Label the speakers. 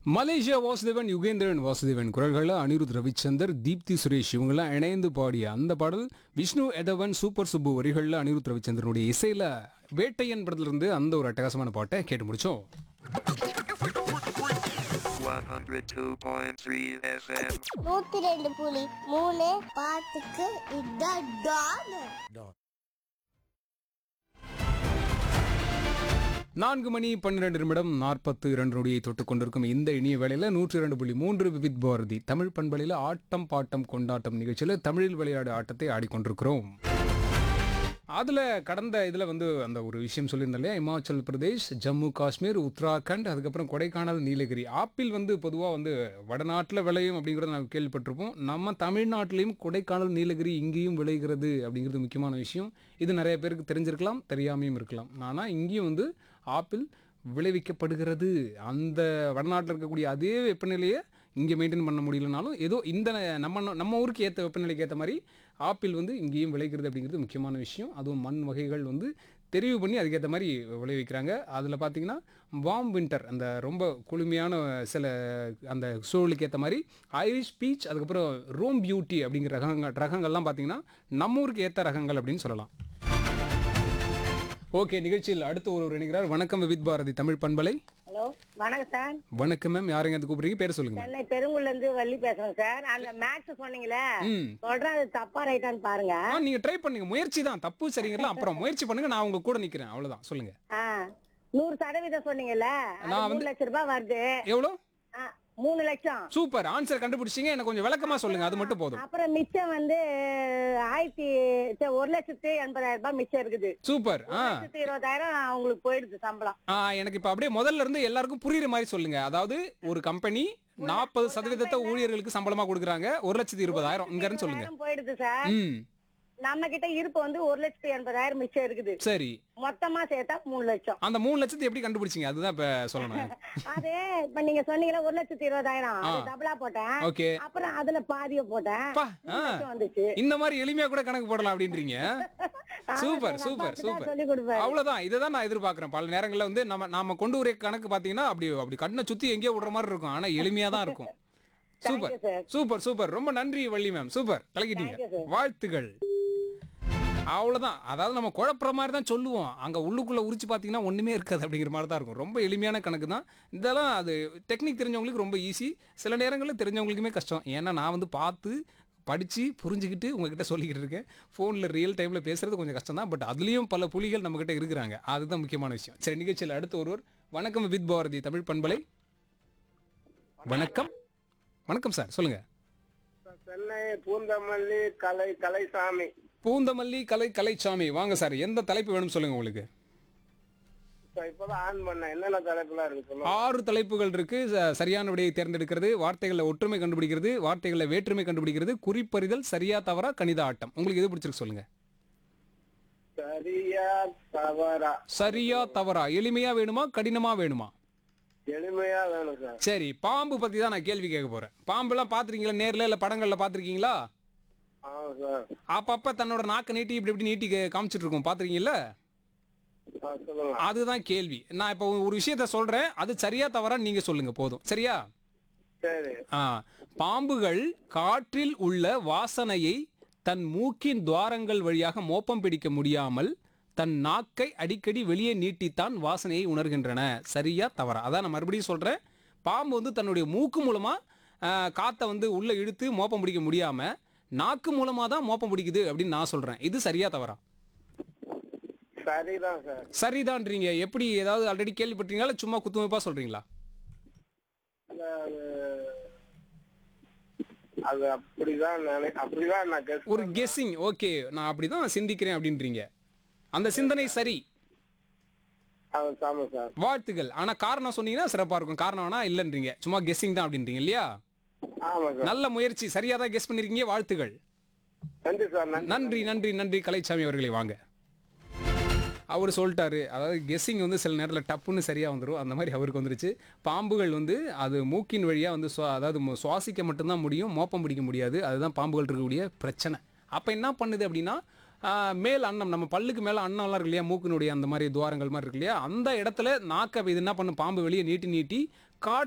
Speaker 1: Malaysia Vasudevan Yugendran Vasudevan குரல்களில் அனிருத் ரவிச்சந்தர் தீப்தி சுரேஷ் இவங்கெல்லாம் இணைந்து பாடிய அந்த பாடல் விஷ்ணு எதவன் சூப்பர் சுப்பு வரிகளில் அனிருத் ரவிச்சந்திரனுடைய இசையில் வேட்டையன் படத்திலிருந்து அந்த ஒரு அட்டகாசமான பாட்டை கேட்டு முடிச்சோம்
Speaker 2: 102.3 FM.
Speaker 3: நூத்தி ரெண்டு புலி மூணு பாட்டுக்கு இதான் டான்
Speaker 1: நான்கு மணி பன்னிரெண்டு நிமிடம் நாற்பத்து இரண்டு நொடியை தொட்டுக் கொண்டிருக்கும் இந்த இனிய வேளையில் நூற்றி இரண்டு புள்ளி மூன்று விவித் பாரதி தமிழ் பண்பலையில் ஆட்டம் பாட்டம் கொண்டாட்டம் நிகழ்ச்சியில் தமிழில் விளையாடு ஆட்டத்தை ஆடிக்கொண்டிருக்கிறோம் அதில் கடந்த இதில் வந்து அந்த ஒரு விஷயம் சொல்லியிருந்தேன் இல்லையா இமாச்சல் பிரதேஷ் ஜம்மு காஷ்மீர் உத்தராகண்ட் அதுக்கப்புறம் கொடைக்கானல் நீலகிரி ஆப்பிள் வந்து பொதுவாக வந்து வடநாட்டில் விளையும் அப்படிங்கிறத நான் கேள்விப்பட்டிருப்போம் நம்ம தமிழ்நாட்டிலையும் கொடைக்கானல் நீலகிரி இங்கேயும் விளைகிறது அப்படிங்கிறது முக்கியமான விஷயம் இது நிறைய பேருக்கு தெரிஞ்சிருக்கலாம் தெரியாமையும் இருக்கலாம் ஆனால் இங்கேயும் வந்து ஆப்பிள் விளைவிக்கப்படுகிறது அந்த வடநாட்டில் இருக்கக்கூடிய அதே வெப்பநிலையை இங்கே மெயின்டைன் பண்ண முடியலனாலும் ஏதோ இந்த நம்ம நம்ம ஊருக்கு ஏற்ற வெப்பநிலைக்கு ஏற்ற மாதிரி ஆப்பிள் வந்து இங்கேயும் விளைகிறது அப்படிங்கிறது முக்கியமான விஷயம் அதுவும் மண் வகைகள் வந்து தெரிவு பண்ணி அதுக்கேற்ற மாதிரி விளைவிக்கிறாங்க அதில் பார்த்தீங்கன்னா வார்ம் வின்டர் அந்த ரொம்ப குளுமையான சில அந்த சூழலுக்கு ஏற்ற மாதிரி ஐரிஷ் பீச் அதுக்கப்புறம் ரோம் பியூட்டி அப்படிங்கிற ரகங்கள் ரகங்கள்லாம் பார்த்தீங்கன்னா நம்ம ஊருக்கு ஏற்ற ரகங்கள் அப்படின்னு சொல்லலாம் ஓகே நிகழ்ச்சியில் அடுத்து ஒருவர் இணைகிறார் வணக்கம் வித் பாரதி தமிழ் பண்பலை
Speaker 4: ஹலோ வணக்கம் சார்
Speaker 1: வணக்கம் மேம் யாருங்க அது கூப்பிடுறீங்க பேர் சொல்லுங்க
Speaker 4: சென்னை பெருங்குள்ள இருந்து வள்ளி பேசுறேன் சார் அந்த மேக்ஸ் சொன்னீங்களே
Speaker 1: ம்
Speaker 4: சொல்றேன் அது தப்பா ரைட்டான்னு பாருங்க
Speaker 1: ஆ நீங்க ட்ரை பண்ணுங்க முயற்சி தான் தப்பு சரிங்களா அப்புறம் முயற்சி பண்ணுங்க நான் உங்க கூட நிக்கிறேன் அவ்வளவுதான் சொல்லுங்க
Speaker 4: ஆ, நூறு சதவீதம் சொன்னீங்கல்ல அது
Speaker 1: நான்
Speaker 4: மூணு லட்சம் ரூபாய் வருது
Speaker 1: எவ்வளோ
Speaker 4: ஆ, மூணு லட்சம்
Speaker 1: சூப்பர் ஆன்சர் கண்டுபிடிச்சீங்க எனக்கு கொஞ்சம் விளக்கமா சொல்லுங்க அது மட்டும் போதும்
Speaker 4: அப்புறம் மிச்சம் வந்து ஆயிரத்தி சே, ஒரு லட்சத்தி எண்பதாயிரம் ரூபாய் மிச்சம் இருக்குது
Speaker 1: சூப்பர் ஆ
Speaker 4: ஒரு லட்சத்தி இருபதாயிரம் அவங்களுக்கு போயிடுது சம்பளம்
Speaker 1: ஆ எனக்கு இப்ப அப்படியே முதல்ல இருந்து எல்லாருக்கும் புரியுற மாதிரி சொல்லுங்க அதாவது ஒரு கம்பெனி நாற்பது சதவீதத்தை ஊழியர்களுக்கு சம்பளமா கொடுக்குறாங்க ஒரு லட்சத்தி இருபதாயிரம் இங்க இருந்து சொல்லுங்க
Speaker 4: இருபதாயிரம் போயிடுது சார்
Speaker 1: ம்
Speaker 4: நம்ம கிட்ட இருப்பு வந்து ஒரு லட்சத்தி எண்பதாயிரம் மிச்சம் இருக்குது
Speaker 1: சரி
Speaker 4: மொத்தமா சேர்த்தா மூணு லட்சம்
Speaker 1: அந்த மூணு லட்சத்தை எப்படி கண்டுபிடிச்சீங்க அதுதான் இப்ப சொல்லணும்
Speaker 4: அது இப்ப நீங்க சொன்னீங்களா ஒரு லட்சத்தி இருபதாயிரம் அது
Speaker 1: ஆ.
Speaker 4: டபுளா போட்டேன்
Speaker 1: ஓகே
Speaker 4: அப்புறம் அதுல பாதிய போட்டேன்
Speaker 1: பா ஆ
Speaker 4: மூணு லட்சம் வந்துச்சு
Speaker 1: இந்த மாதிரி எளிமையா கூட கணக்கு போடலாம் அப்படின்றீங்க சூப்பர்
Speaker 4: எங்க
Speaker 1: சூப்பர்
Speaker 4: அப்பா
Speaker 1: சூப்பர்
Speaker 4: சொல்லி கொடுப்பாரு
Speaker 1: அவ்வளவுதான் இதுதான் நான் எதிர்பார்க்கிறேன் பல நேரங்கள்ல வந்து நம்ம நாம கொண்டு வர கணக்கு பாத்தீங்கன்னா அப்படி அப்படி கண்ணை சுத்தி எங்கேயோ விடுற மாதிரி இருக்கும் ஆனா எளிமையா தான் இருக்கும் super
Speaker 4: you, sir.
Speaker 1: Super super ரொம்ப நன்றி வள்ளி மேம் சூப்பர் கலக்கிட்டீங்க
Speaker 4: Thank you, sir.
Speaker 1: வாழ்த்துகள் அவ்வளவுதான் அதாவது நம்ம குழப்புற மாதிரி தான் சொல்லுவோம் அங்க உள்ளுக்குள்ள உரிச்சு பாத்தீங்கன்னா ஒண்ணுமே இருக்காது அப்படிங்கிற மாதிரி தான் இருக்கும் ரொம்ப எளிமையான கணக்கு தான் இதெல்லாம் அது டெக்னிக் தெரிஞ்சவங்களுக்கு ரொம்ப ஈஸி சில நேரங்களில் தெரிஞ்சவங்களுக்குமே கஷ்டம் ஏன்னா நான் வந்து பார்த்து படித்து புரிஞ்சுக்கிட்டு உங்ககிட்ட சொல்லிக்கிட்டு இருக்கேன் ஃபோனில் ரியல் டைமில் பேசுறது கொஞ்சம் கஷ்டம் தான் பட் அதுலேயும் பல புலிகள் நம்மக்கிட்ட இருக்கிறாங்க அதுதான் முக்கியமான விஷயம் சரி நிகழ்ச்சியில் அடுத்து ஒருவர் வணக்கம் வித் பாரதி தமிழ் பண்பலை வணக்கம் வணக்கம் சார் சொல்லுங்க
Speaker 5: சென்னை பூந்தமல்லி கலை கலைசாமி
Speaker 1: பூந்தமல்லி கலை கலைச்சாமி வாங்க சார் எந்த தலைப்பு வேணும் சொல்லுங்க உங்களுக்கு
Speaker 5: இப்ப இப்பதான் ஆன் பண்ணேன் என்னென்ன தலைப்புலாம் இருக்கு சொல்லுங்க
Speaker 1: ஆறு தலைப்புகள் இருக்கு ச- சரியான விடையை தேர்ந்தெடுக்கிறது வார்த்தைகளில் ஒற்றுமை கண்டுபிடிக்கிறது வார்த்தைகளில் வேற்றுமை கண்டுபிடிக்கிறது குறிப்பறிதல் சரியா தவறா கணித ஆட்டம் உங்களுக்கு எது பிடிச்சிருக்கு சொல்லுங்க
Speaker 5: சரியா தவறா
Speaker 1: சரியா தவறா எளிமையா வேணுமா கடினமா வேணுமா
Speaker 5: எளிமையா வேணும் சார்
Speaker 1: சரி பாம்பு பத்தி தான் நான் கேள்வி கேட்க போறேன் பாம்பெல்லாம் பாத்திருக்கீங்களா நேர்ல இல்ல படங்கள்ல பாத்திருக்கீங்களா
Speaker 5: ஆமா சார்
Speaker 1: அப்பப்ப தன்னோட நாக்கு நீட்டி இப்படி இப்படி நீட்டி கே- காமிச்சிட்டு இருக்கும் பாத்திருக்கீங்களா
Speaker 5: ஆ, சொல்லுங்க
Speaker 1: அதுதான் கேள்வி நான் இப்போ ஒரு விஷயத்த சொல்றேன் அது சரியா தவறா நீங்க சொல்லுங்க போதும் சரியா
Speaker 5: சரி
Speaker 1: ஆ பாம்புகள் காற்றில் உள்ள வாசனையை தன் மூக்கின் துவாரங்கள் வழியாக மோப்பம் பிடிக்க முடியாமல் தன் நாக்கை அடிக்கடி வெளியே நீட்டித்தான் வாசனையை உணர்கின்றன சரியா தவறா அதான் நான் மறுபடியும் சொல்றேன் பாம்பு வந்து தன்னுடைய மூக்கு மூலமா ஆ, காத்தை வந்து உள்ள இழுத்து மோப்பம் பிடிக்க முடியாம நாக்கு மூலமா தான் மோப்பம் பிடிக்குது அப்படின்னு நான் சொல்றேன் இது சரியா தவறா
Speaker 5: சரிதான் சார்
Speaker 1: சரிதான்றீங்க எப்படி ஏதாவது ஆல்ரெடி கேள்விப்பட்டீங்களா இல்ல சும்மா குத்துமதிப்பா சொல்றீங்களா
Speaker 5: இல்ல, அது அது அப்படிதான் நினை அப்படிதான் நான் guess
Speaker 1: ஒரு கெஸ்ஸிங் ஓகே நான் அப்படிதான் சிந்திக்கிறேன் அப்படின்றீங்க அந்த சிந்தனை சரி
Speaker 5: அது ஆமா சார்
Speaker 1: வாழ்த்துக்கள் ஆனா காரணம் சொன்னீங்கன்னா சிறப்பா இருக்கும் காரணம் வேணா இல்லன்றீங்க சும்மா கெஸ்ஸிங் தான் அப்படின்றீங்க இல்லையா
Speaker 5: ஆமா சார்
Speaker 1: நல்ல முயற்சி சரியா தான் கெஸ் பண்ணிருக்கீங்க வாழ்த்துகள்
Speaker 5: நன்றி சார் நன்றி
Speaker 1: நன்றி நன்றி நன்றி கலைச்சாமி அவர்களே வாங்க அவர் சொல்லிட்டாரு அதாவது கெஸ்ஸிங் வந்து சில நேரத்தில் டப்புன்னு சரியாக வந்துடும் அந்த மாதிரி அவருக்கு வந்துருச்சு பாம்புகள் வந்து அது மூக்கின் வழியாக வந்து சுவா- அதாவது மு- சுவாசிக்க மட்டும்தான் முடியும் மோப்பம் பிடிக்க முடியாது அதுதான் பாம்புகள் இருக்கக்கூடிய பிரச்சனை அப்போ என்ன பண்ணுது அப்படின்னா ஆஹ், மேல் அன்னம் நம்ம பல்லுக்கு மேலே அன்னம்லாம் இருக்கு இல்லையா மூக்கினுடைய அந்த மாதிரி துவாரங்கள் மாதிரி இருக்கு இல்லையா அந்த இடத்துல நாக்கை இது என்ன பண்ணும் பாம்பு வெளியே நீட்டி நீட்டி காற்று